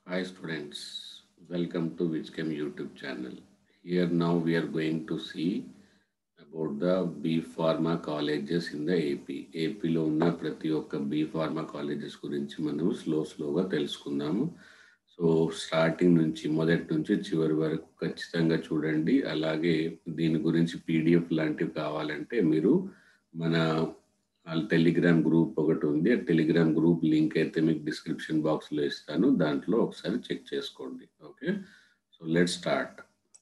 Hi students, welcome to Whichchem YouTube channel. Here now we are going to see about the B Pharma colleges in the AP. ఏపీలో ఉన్న ప్రతి ఒక్క be pharma colleges గురించి మనం slow స్లోగా తెలుసుకుందాము so starting నుంచి మొదటి నుంచి చివరి వరకు ఖచ్చితంగా చూడండి అలాగే దీని గురించి పీడిఎఫ్ లాంటివి కావాలంటే మీరు మన టెలిగ్రామ్ గ్రూప్ ఒకటి ఉంది ఆ టెలిగ్రామ్ గ్రూప్ లింక్ అయితే మీకు డిస్క్రిప్షన్ బాక్స్లో ఇస్తాను దాంట్లో ఒకసారి చెక్ చేసుకోండి okay so let start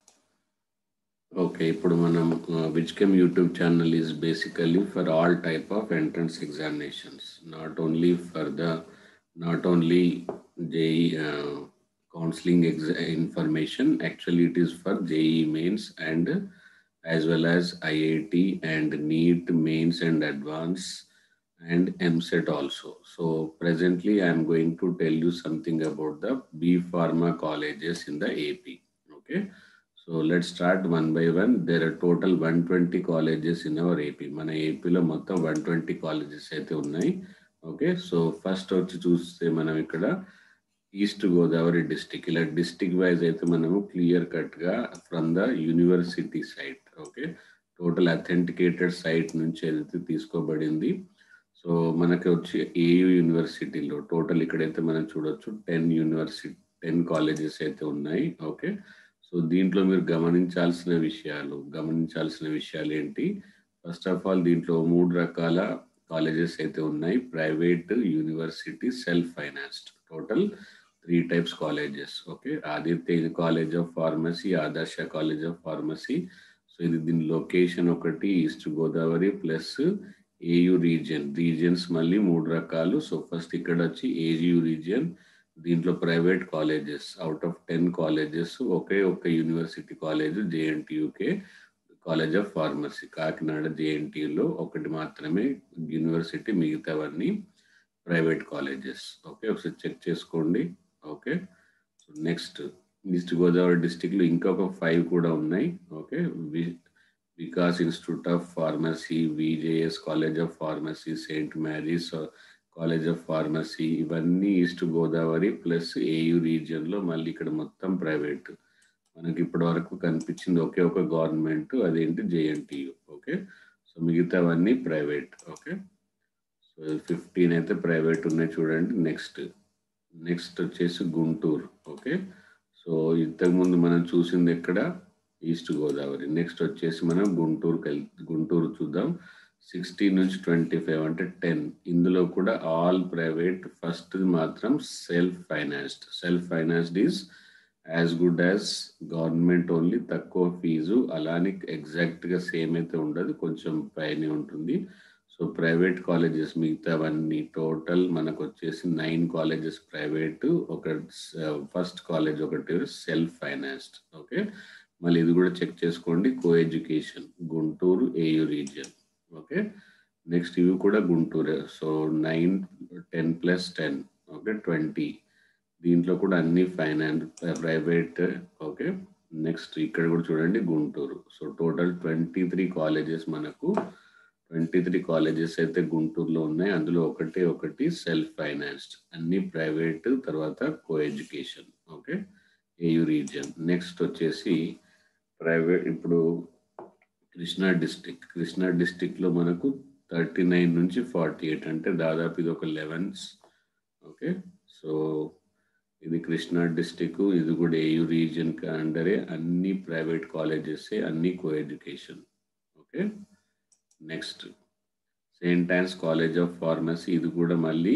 okay ఇప్పుడు మనం విచ్కెమ్ YouTube channel is basically for all type of entrance examinations not only for the not only JEE counselling exam information actually it is for JEE mains and as well as IIT and NEET mains and advance and MSET also. So presently I am going to tell you something about the B Pharma colleges in the AP. Okay. So let's start one by one. There are total 120 colleges in our AP. మన ఏపీలో మొత్తం one twenty colleges అయితే ఉన్నాయి okay so first వచ్చి చూస్తే మనం ఇక్కడ East Godavari district ఇలా డిస్టిక్ వైజ్ అయితే మనము క్లియర్ కట్ గా from the university site okay total authenticated site నుంచి ఏదైతే తీసుకోబడింది సో మనకి వచ్చి ఏయు యూనివర్సిటీలో టోటల్ ఇక్కడైతే మనం చూడొచ్చు టెన్ యూనివర్సిటీ టెన్ కాలేజెస్ అయితే ఉన్నాయి ఓకే సో దీంట్లో మీరు గమనించాల్సిన విషయాలు గమనించాల్సిన విషయాలు ఏంటి ఫస్ట్ ఆఫ్ ఆల్ దీంట్లో మూడు రకాల కాలేజెస్ అయితే ఉన్నాయి private university self financed total three types colleges okay Aditya college of pharmacy Adarsha college of pharmacy so ఇది దీని లొకేషన్ ఒకటి East Godavari plus AU region regions మళ్ళీ మూడు రకాలు సో ఫస్ట్ ఇక్కడ వచ్చి ఏయు రీజియన్ దీంట్లో private colleges out of ten colleges ఒకే ఒక university college JNTUK college of pharmacy Kakinada జేఎన్టీయూలో ఒకటి మాత్రమే యూనివర్సిటీ మిగతావన్నీ ప్రైవేట్ కాలేజెస్ ఓకే ఒకసారి చెక్ చేసుకోండి okay so next East Godavari డిస్టిక్లో ఇంకొక ఫైవ్ కూడా ఉన్నాయి okay Vikas institute of pharmacy VJS college of pharmacy saint Mary's college of pharmacy ఇవన్నీ ఈస్ట్ గోదావరి ప్లస్ ఏయు రీజియన్లో మళ్ళీ ఇక్కడ మొత్తం ప్రైవేట్ మనకి ఇప్పటి వరకు కనిపించింది ఒకే ఒక గవర్నమెంట్ అదేంటి జేఎన్టీయు ఓకే సో మిగతావన్నీ ప్రైవేట్ ఓకే సో ఫిఫ్టీన్ అయితే ప్రైవేట్ ఉన్నాయి చూడండి నెక్స్ట్ నెక్స్ట్ వచ్చేసి గుంటూరు ఓకే సో ఇంతకుముందు మనం చూసింది ఎక్కడ ఈస్ట్ గోదావరి నెక్స్ట్ వచ్చేసి మనం గుంటూరుకి వెళ్ గుంటూరు చూద్దాం సిక్స్టీన్ నుంచి ట్వంటీ ఫైవ్ అంటే టెన్ ఇందులో కూడా ఆల్ ప్రైవేట్ ఫస్ట్ మాత్రం self financed self financed is as good as government only తక్కువ ఫీజు అలానే ఎగ్జాక్ట్గా సేమ్ అయితే ఉండదు కొంచెం పైనే ఉంటుంది సో ప్రైవేట్ కాలేజెస్ మిగతావన్నీ టోటల్ మనకు వచ్చేసి నైన్ కాలేజెస్ ప్రైవేట్ ఒక ఫస్ట్ కాలేజ్ ఒకటి సెల్ఫ్ ఫైనాన్స్డ్ ఓకే మళ్ళీ ఇది కూడా చెక్ చేసుకోండి co education Guntur AU region okay next ఇవి కూడా గుంటూరే so nine ten plus ten okay twenty దీంట్లో కూడా అన్ని ఫైనాన్స్ ప్రైవేట్ ఓకే నెక్స్ట్ ఇక్కడ కూడా చూడండి Guntur so total twenty three colleges మనకు ట్వంటీ త్రీ కాలేజెస్ అయితే గుంటూరులో ఉన్నాయి అందులో ఒకటి ఒకటి సెల్ఫ్ ఫైనాన్స్డ్ అన్ని ప్రైవేట్ తర్వాత co education okay AU region next వచ్చేసి ప్రైవేట్ ఇప్పుడు కృష్ణా డిస్టిక్ కృష్ణా డిస్టిక్లో మనకు థర్టీ నైన్ నుంచి ఫార్టీ ఎయిట్ అంటే దాదాపు ఇది ఒక లెవెన్స్ ఓకే సో ఇది కృష్ణా డిస్టిక్ ఇది కూడా ఏయు రీజియన్ అండరే అన్ని ప్రైవేట్ కాలేజెస్ అన్ని co education okay next saint Anne's college of pharmacy ఇది కూడా మళ్ళీ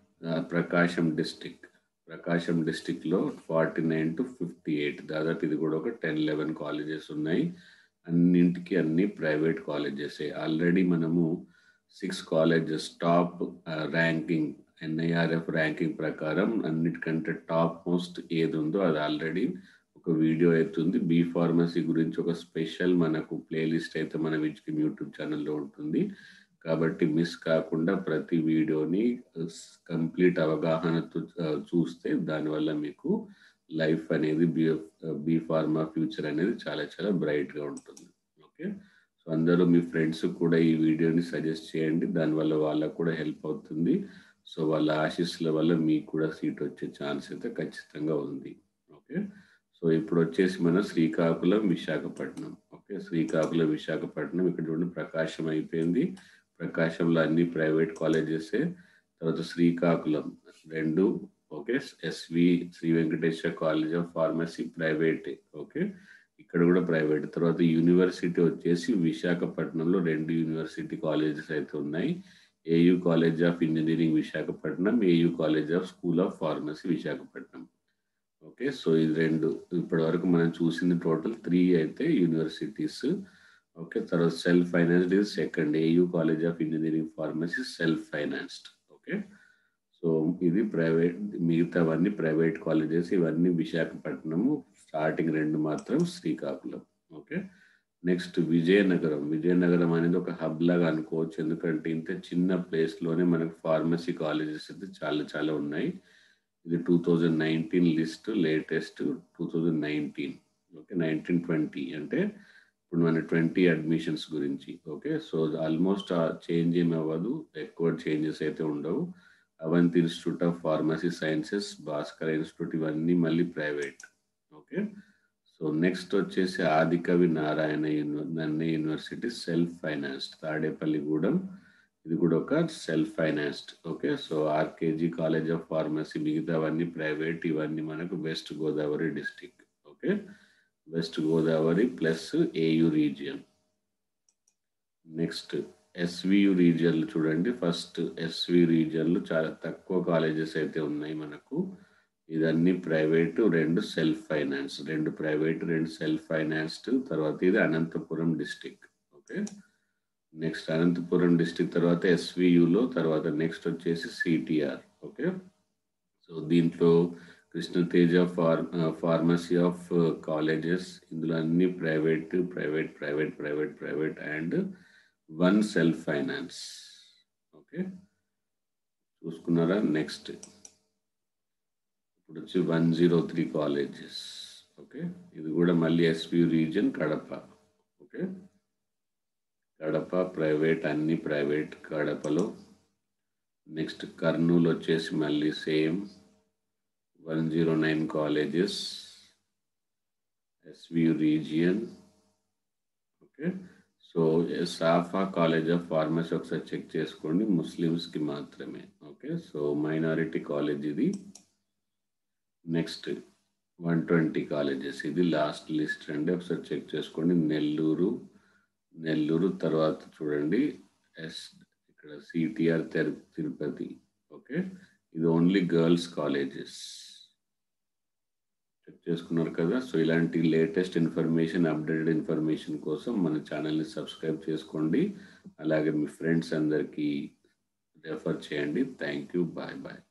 ప్రకాశం డిస్టిక్ ప్రకాశం డిస్టిక్లో forty nine to fifty eight దాదాపు ఇది కూడా ఒక టెన్ లెవెన్ కాలేజెస్ ఉన్నాయి అన్నింటికి అన్ని ప్రైవేట్ కాలేజెస్ ఆల్రెడీ మనము six colleges top ranking NIRF ranking ప్రకారం అన్నిటికంటే టాప్ మోస్ట్ ఏది ఉందో అది ఆల్రెడీ ఒక వీడియో అవుతుంది బీ ఫార్మసీ గురించి ఒక స్పెషల్ మనకు ప్లేలిస్ట్ అయితే మన విజ్కిమ్ యూట్యూబ్ ఛానల్లో ఉంటుంది కాబట్టి మిస్ కాకుండా ప్రతి వీడియోని కంప్లీట్ అవగాహనతో చూస్తే దానివల్ల మీకు లైఫ్ అనేది బీ బీ ఫార్మా ఫ్యూచర్ అనేది చాలా చాలా బ్రైట్గా ఉంటుంది ఓకే సో అందరూ మీ ఫ్రెండ్స్ కూడా ఈ వీడియోని సజెస్ట్ చేయండి దానివల్ల వాళ్ళకు కూడా హెల్ప్ అవుతుంది సో వాళ్ళ ఆశీస్సుల వల్ల మీకు కూడా సీట్ వచ్చే ఛాన్స్ అయితే ఖచ్చితంగా ఉంది ఓకే సో ఇప్పుడు వచ్చేసి మన శ్రీకాకుళం విశాఖపట్నం ఓకే శ్రీకాకుళం విశాఖపట్నం ఇక్కడ చూడండి ప్రకాశం అయిపోయింది ప్రకాశంలో అన్ని ప్రైవేట్ కాలేజెసే తర్వాత శ్రీకాకుళం రెండు okay SV Sri Venkateswara college of pharmacy private okay ఇక్కడ కూడా ప్రైవేట్ తర్వాత యూనివర్సిటీ వచ్చేసి విశాఖపట్నంలో రెండు యూనివర్సిటీ కాలేజెస్ అయితే ఉన్నాయి AU college of engineering Visakhapatnam AU college of school of pharmacy Visakhapatnam okay so ఇది రెండు ఇప్పటి వరకు మనం చూసింది టోటల్ త్రీ అయితే యూనివర్సిటీస్ ఓకే తర్వాత సెల్ఫ్ ఫైనాన్స్డ్ ఇది second AU college of engineering pharmacy self financed okay so ఇది ప్రైవేట్ మిగతావన్నీ ప్రైవేట్ కాలేజెస్ ఇవన్నీ విశాఖపట్నము స్టార్టింగ్ రెండు మాత్రం శ్రీకాకుళం ఓకే నెక్స్ట్ విజయనగరం విజయనగరం అనేది ఒక హబ్ లాగా అనుకోవచ్చు ఎందుకంటే ఇంత చిన్న ప్లేస్లోనే మనకు ఫార్మసీ కాలేజెస్ అయితే చాలా చాలా ఉన్నాయి ఇది two thousand nineteen list latest two thousand nineteen okay nineteen twenty అంటే ఇప్పుడు మన ట్వంటీ అడ్మిషన్స్ గురించి ఓకే సో ఆల్మోస్ట్ చేంజ్ ఏమి అవ్వదు ఎక్కువ చేంజెస్ అయితే ఉండవు Avanthi institute of pharmacy sciences Bhaskar institute ఇవన్నీ మళ్ళీ ప్రైవేట్ ఓకే సో నెక్స్ట్ వచ్చేసి ఆదికవి నారాయణ నన్నే యూనివర్సిటీ సెల్ఫ్ ఫైనాన్స్డ్ తాడేపల్లిగూడెం ఇది కూడా ఒక self financed okay so RKG college of pharmacy మిగతావన్నీ ప్రైవేట్ ఇవన్నీ మనకు West Godavari district okay West Godavari plus AU region next SVU రీజియన్లు చూడండి ఫస్ట్ ఎస్వి రీజియన్లు చాలా తక్కువ కాలేజెస్ అయితే ఉన్నాయి మనకు ఇదన్నీ ప్రైవేటు రెండు సెల్ఫ్ ఫైనాన్స్ రెండు ప్రైవేట్ రెండు సెల్ఫ్ ఫైనాన్స్డ్ తర్వాత ఇది Anantapur district okay next Anantapur district తర్వాత ఎస్వియులో తర్వాత నెక్స్ట్ వచ్చేసి సిటిఆర్ ఓకే సో దీంట్లో కృష్ణతేజ ఫార్ ఫార్మసీ ఆఫ్ కాలేజెస్ ఇందులో అన్ని private private private private private and one self finance okay చూసుకున్నారా నెక్స్ట్ ఇప్పుడు వచ్చి one zero three colleges okay ఇది కూడా మళ్ళీ SP region Kadapa okay Kadapa private అన్ని ప్రైవేట్ కడపలో నెక్స్ట్ కర్నూలు వచ్చేసి మళ్ళీ same one zero nine colleges SV region okay so Safa college of pharmacy ఒకసారి చెక్ చేసుకోండి ముస్లిమ్స్కి మాత్రమే ఓకే సో మైనారిటీ కాలేజ్ ఇది నెక్స్ట్ వన్ ట్వంటీ కాలేజెస్ ఇది లాస్ట్ లిస్ట్ అండి ఒకసారి చెక్ చేసుకోండి నెల్లూరు నెల్లూరు తర్వాత చూడండి ఎస్ ఇక్కడ సిటిఆర్ తిరుపతి ఓకే ఇది ఓన్లీ గర్ల్స్ కాలేజెస్ చెక్ చేసుకున్నారు కదా సో ఇలాంటి లేటెస్ట్ ఇన్ఫర్మేషన్ అప్డేటెడ్ ఇన్ఫర్మేషన్ కోసం మన ఛానల్ని సబ్స్క్రైబ్ చేసుకోండి అలాగే మీ ఫ్రెండ్స్ అందరికీ రెఫర్ చేయండి థ్యాంక్ యూ బాయ్ బాయ్